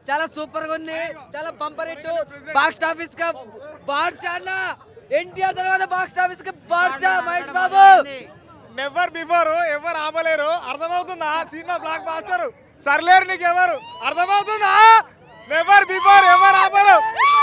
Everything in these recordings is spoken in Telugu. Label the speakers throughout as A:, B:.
A: చాలా సూపర్ గా ఉంది చాలా బంపర్ హిట్ బాక్స్ ఆఫీస్ కా బాద్షా అన్న ఎన్టీఆర్ తర్వాత బాక్స్ ఆఫీస్ కా బాద్షా మహేష్ బాబు
B: నెవర్ బిఫోర్ ఎవరు ఆపలేరు అర్థమవుతుందా సినిమా బ్లాక్ బాస్టర్ సర్లేరు నీకు ఎవరు అర్థమవుతుందా నెవర్ బిఫోర్ ఎవరు ఆపరు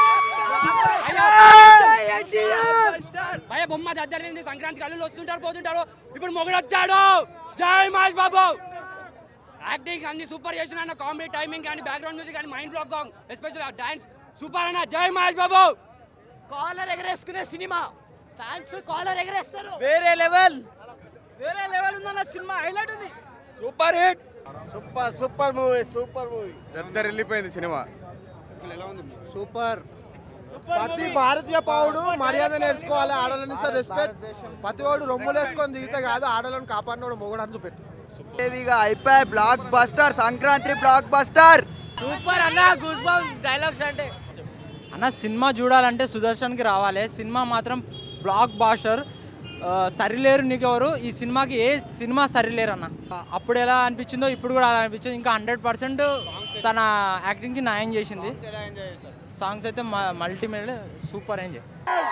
C: భయ బొమ్మ దద్దరింది సంక్రాంతి కళ్ళు వస్తుంటారు పోతుంటారు ఇప్పుడు మొగుడు వచ్చాడు జై మహేష్ బాబు యాక్టింగ్ అన్ని సూపర్ చేసిన అన్న కామెడీ టైమింగ్ కానీ బ్యాక్గ్రౌండ్ మ్యూజిక్ కానీ mind block song special dance super అన్న జై మహేష్ బాబు
A: కాలర్ ఎగరేసుకునే సినిమా ఫ్యాన్స్ కాలర్ ఎగరేస్తారు
D: వేరే లెవెల్
A: వేరే లెవెల్ ఉందన్న సినిమా హైలైట్ ఉంది
C: super hit
B: super super movie super movie ఇద్దరు వెళ్ళిపోయింది సినిమా
D: సూపర్ ప్రతి భారతీయ పౌరుడు మర్యాద నేర్చుకోవాలి ఆడలని సార్ రెస్పెక్ట్ ప్రతి వాడు రొమ్ములు వేసుకొని దిగితే కాదు ఆడలను కాపాడినోడు మొగడు అని చూపెట్టు
E: హెవీగా అయిపోయి block buster Sankranti block buster
A: super అన్న గూస్ బంప్ డైలాగ్స్ అంటే
F: అన్న సినిమా చూడాలంటే సుదర్శన్కి రావాలి సినిమా మాత్రం బ్లాక్ బాస్టర్ ఆ, సరిలేరు నీకెవరు ఈ సినిమాకి ఏ సినిమా సరిలేరు అన్న అప్పుడు ఎలా అనిపించిందో ఇప్పుడు కూడా అలా అనిపించింది ఇంకా హండ్రెడ్ పర్సెంట్ తన యాక్టింగ్కి న్యాయం చేసింది సాంగ్స్ అయితే multimedia super enjoy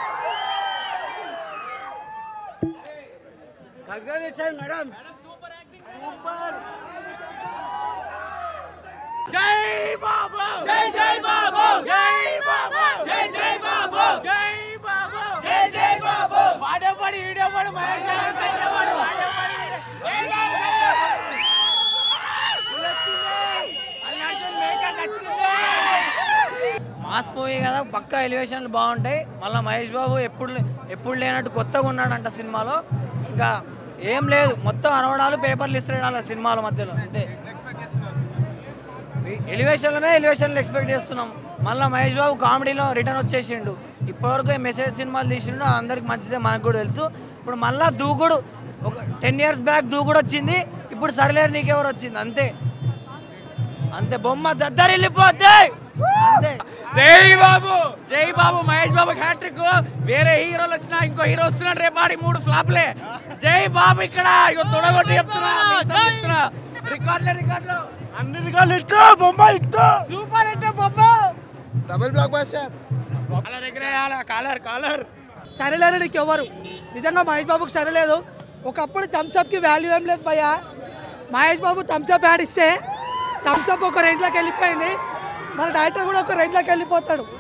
A: madam
G: mass movie కదా పక్కా ఎలివేషన్లు బాగుంటాయి మళ్ళీ మహేష్ బాబు ఎప్పుడు ఎప్పుడు లేనట్టు కొత్తగా ఉన్నాడంట సినిమాలో ఇంకా ఏం లేదు మొత్తం అనవడాలు పేపర్లు ఇస్తున్నాడు సినిమాల మధ్యలో అంతే ఎలివేషన్లమే ఎలివేషన్లు ఎక్స్పెక్ట్ చేస్తున్నాం మళ్ళీ మహేష్ బాబు కామెడీలో రిటర్న్ వచ్చేసిండు ఇప్పటివరకు ఈ మెసేజ్ సినిమాలు తీసిండు అందరికి మంచిదే మనకు కూడా తెలుసు ఇప్పుడు మళ్ళీ దూకుడు ఒక టెన్ ఇయర్స్ బ్యాక్ దూకుడు వచ్చింది ఇప్పుడు సరిలేరు నీకెవరు వచ్చింది అంతే అంతే బొమ్మ దద్దరి వెళ్ళిపోద్ది అంతే
C: జై బాబు జై బాబు మహేష్ బాబు హ్యాట్రిక్ వేరే హీరోలు వచ్చినా ఇంకో హీరో వస్తున్నాడు రేపు ఆడి మూడు ఫ్లాప్లే జై బాబు ఇక్కడ ఇగో తొడగొట్టి చెప్తున్నా మీతో చెప్తున్నా రికార్డులే రికార్డులు
B: అన్ని రికార్డులు ఇట్టు బొమ్మ ఇట్టు
C: సూపర్ హిట్ బొమ్మ
D: డబుల్ బ్లాక్ బాస్టర్
C: కాలర్ ఎగరేయాల కాలర్ కాలర్
H: సరేలేదు నీకు ఎవరు నిజంగా మహేష్ బాబుకి సరేలేదు ఒకప్పుడు థమ్స్అప్కి వాల్యూ ఏం లేదు భయ్య మహేష్ బాబు థమ్స్అప్ యాడ్ ఇస్తే థమ్స్అప్ ఒక రేంజ్లోకి వెళ్ళిపోయింది మన డైరెక్టర్ కూడా ఒక రేంజ్లోకి వెళ్ళిపోతాడు